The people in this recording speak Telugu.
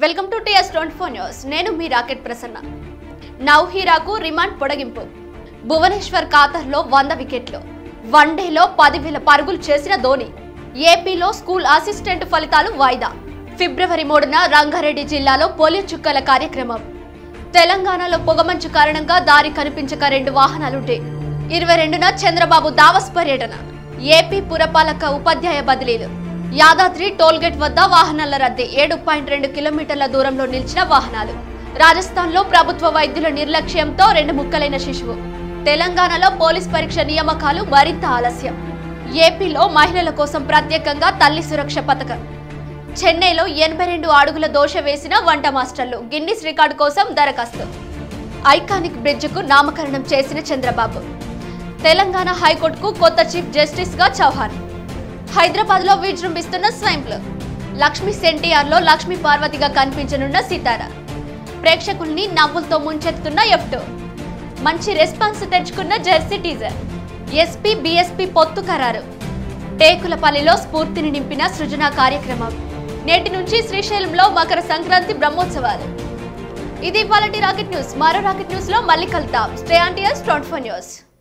welcome to TS twenty four news నేను మీ రాకెట్ ప్రసన్న నౌహీరాకు రిమాండ్ పొడిగింపు భువనేశ్వర్ ఖాతాలో వంద వికెట్లు వన్డేలో పదివేల పరుగులు చేసిన ధోని ఏపీలో స్కూల్ అసిస్టెంట్ ఫలితాలు వాయిదా ఫిబ్రవరి మూడున రంగారెడ్డి జిల్లాలో పోలియో చుక్కల కార్యక్రమం తెలంగాణలో పొగమంచు కారణంగా దారి కనిపించక రెండు వాహనాలుంటే ఇరవై రెండున చంద్రబాబు దావస్ పర్యటన ఏపీ పురపాలక ఉపాధ్యాయ బదిలీలు యాదాద్రి టోల్గేట్ వద్ద వాహనాల రద్దీ ఏడు పాయింట్ రెండు కిలోమీటర్ల దూరంలో నిలిచిన వాహనాలు రాజస్థాన్లో ప్రభుత్వ వైద్యుల నిర్లక్ష్యంతో రెండు ముక్కలైన శిశువు తెలంగాణలో పోలీస్ పరీక్ష నియామకాలు మరింత ఆలస్యం ఏపీలో మహిళల కోసం ప్రత్యేకంగా తల్లి సురక్ష పథకం చెన్నైలో ఎనభై రెండు అడుగుల దోష వేసిన వంట మాస్టర్లు గిన్నిస్ రికార్డు కోసం దరఖాస్తు ఐకానిక్ బ్రిడ్జ్కు నామకరణం చేసిన చంద్రబాబు తెలంగాణ హైకోర్టుకు కొత్త చీఫ్ జస్టిస్ గా చౌహాన్ హైదరాబాద్ లో విజృంభిస్తున్న స్వైన్ ఫ్లూ లక్ష్మీ సెన్టీఆర్ లో లక్ష్మీ పార్వతిగా కనిపించనున్న సితార ప్రేక్షకుల్ని నవ్వులతో ముంచెత్తుతున్న ఎఫ్టో మంచి రెస్పాన్స్ తెచ్చుకున్న జెర్సీ టీజర్ ఎస్పీ బీఎస్పీ పొత్తు ఖరారు టేకులపల్లిలో స్ఫూర్తిని నింపిన సృజన కార్యక్రమం నేటి నుంచి శ్రీశైలంలో మకర సంక్రాంతి బ్రహ్మోత్సవాలు ఇది ఇవాళ రాకెట్ న్యూస్ మరో రాకెట్ న్యూస్ లో మళ్ళీ కలుద్దాం stay on TS twenty four news